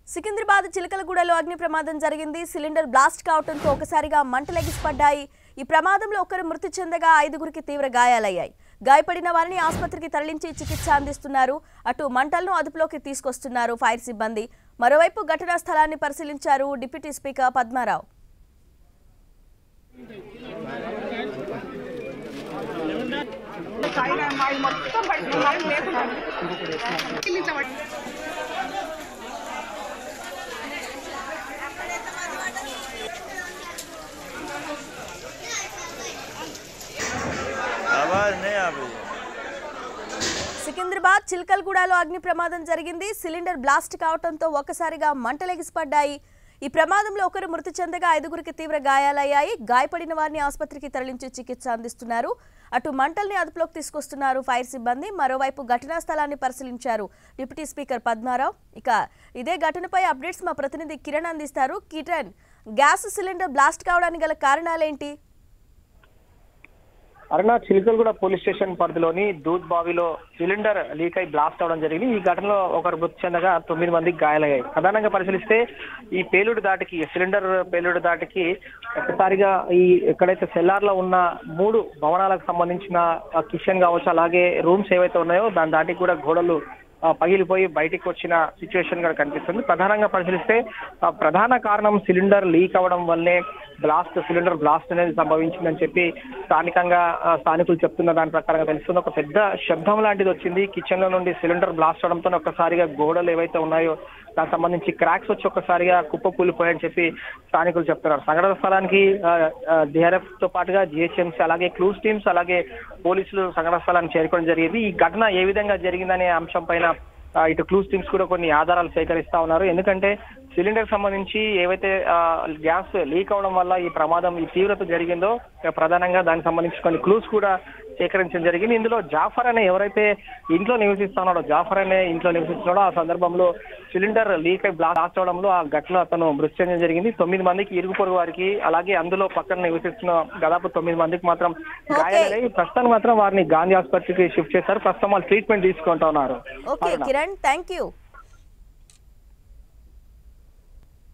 సికింద్రాబాద్ చిలకలగూడలో అగ్ని ప్రమాదం జరిగింది సిలిండర్ బ్లాస్ట్ కావడంతో ఒకసారిగా మంటలెగిసిపడ్డాయి ఈ ప్రమాదంలో ఒకరు మృతి చెందగా ఐదుగురికి తీవ్ర గాయాలయ్యాయి గాయపడిన వారిని ఆసుపత్రికి తరలించి చికిత్స అందిస్తున్నారు అటు మంటలను అదుపులోకి తీసుకొస్తున్నారు ఫైర్ సిబ్బంది మరోవైపు ఘటనా స్థలాన్ని పరిశీలించారు డిప్యూటీ స్పీకర్ పద్మారావు సాయి మాది మొత్తం పడి మనం లేకుండా కిందించబడి आवाज नहीं आ रही है సికింద్రాబాద్ చిల్కల్గూడలో అగ్ని ప్రమాదం జరిగింది సిలిండర్ బ్లాస్ట్ కావడంతో ఒక్కసారిగా మంటలెగిసిపడ్డాయి ఈ ప్రమాదంలో ఒకరు మృతి చెందగా ఐదుగురికి తీవ్ర గాయాలయ్యాయి గాయపడిన వారిని ఆసుపత్రికి తరలించి చికిత్స అందిస్తున్నారు అటు మంటల్ని అదుపులోకి తీసుకొస్తున్నారు ఫైర్ సిబ్బంది మరోవైపు ఘటనా స్థలాన్ని పరిశీలించారు డిప్యూటీ స్పీకర్ పద్మారావు ఇక ఇదే ఘటనపై అప్డేట్స్ మా ప్రతినిధి కిరణ్ అందిస్తారు కిరణ్ గ్యాస్ సిలిండర్ బ్లాస్ట్ కావడానికి గల కారణాలేంటి అరుణ చిలుకలగూడ పోలీస్ స్టేషన్ పరిధిలోని దూద్ బావిలో సిలిండర్ లీక్ అయి బ్లాస్ట్ అవడం జరిగింది ఈ ఘటనలో ఒకరు మృతి చెందగా తొమ్మిది మందికి గాయాలయ్యాయి ప్రధానంగా పరిశీలిస్తే ఈ పేలుడు దాటికి సిలిండర్ పేలుడు దాటికి ఒక్కసారిగా ఈ ఎక్కడైతే సెల్లార్ లో ఉన్న మూడు భవనాలకు సంబంధించిన ఆ, కిచెన్ కావచ్చు అలాగే రూమ్స్ ఏవైతే ఉన్నాయో దాని దాటికి కూడా గోడలు ఆ, పగిలిపోయి బయటికి వచ్చిన సిచ్యువేషన్ కూడా కనిపిస్తుంది ప్రధానంగా పరిశీలిస్తే ఆ, ప్రధాన కారణం సిలిండర్ లీక్ అవ్వడం వల్లే బ్లాస్ట్ సిలిండర్ బ్లాస్ట్ అనేది సంభవించిందని చెప్పి స్థానికంగా ఆ, స్థానికులు చెప్తున్న దాని ప్రకారంగా తెలుస్తుంది ఒక పెద్ద శబ్దం లాంటిది వచ్చింది కిచెన్ లో నుండి సిలిండర్ బ్లాస్ట్ అవడంతో ఒక్కసారిగా గోడలు ఏవైతే ఉన్నాయో దానికి సంబంధించి క్రాక్స్ వచ్చి ఒక్కసారిగా కుప్ప కూలిపోయాయని చెప్పి స్థానికులు చెప్తున్నారు సంఘటన స్థలానికి డిఆర్ఎఫ్ తో పాటుగా జిహెచ్ఎంసీ అలాగే క్లూస్ టీమ్స్ అలాగే పోలీసులు సంఘటన స్థలానికి చేరుకోవడం జరిగింది ఈ ఘటన ఏ విధంగా జరిగిందనే అంశం పైన ఆ, ఇటు క్లూస్ టీమ్స్ కూడా కొన్ని ఆధారాలు సేకరిస్తా ఉన్నారు ఎందుకంటే సిలిండర్ సంబంధించి ఏవైతే ఆ, గ్యాస్ లీక్ అవడం వల్ల ఈ ప్రమాదం ఈ తీవ్రత జరిగిందో ఇక ప్రధానంగా దానికి సంబంధించి కొన్ని క్లూస్ కూడా సేకరించడం జరిగింది ఇందులో జాఫర్ అనే ఎవరైతే ఇంట్లో నివసిస్తున్నాడో జాఫర్ అనే ఇంట్లో నివసిస్తున్నాడో ఆ సందర్భంలో సిలిండర్ లీక్ అయి బ్లాస్ట్ అవడంలో ఆ ఘటన అతను మృతి చెందడం జరిగింది తొమ్మిది మందికి ఇరుగు పొరుగు వారికి అలాగే అందులో పక్కన నివసిస్తున్న దాదాపు తొమ్మిది మందికి మాత్రం గాయాలయ్యాయి ప్రస్తుతం మాత్రం వారిని గాంధీ ఆసుపత్రికి షిఫ్ట్ చేశారు ప్రస్తుతం వాళ్ళు ట్రీట్మెంట్ తీసుకుంటా ఉన్నారు ఓకే కిరణ్ థ్యాంక్ యూ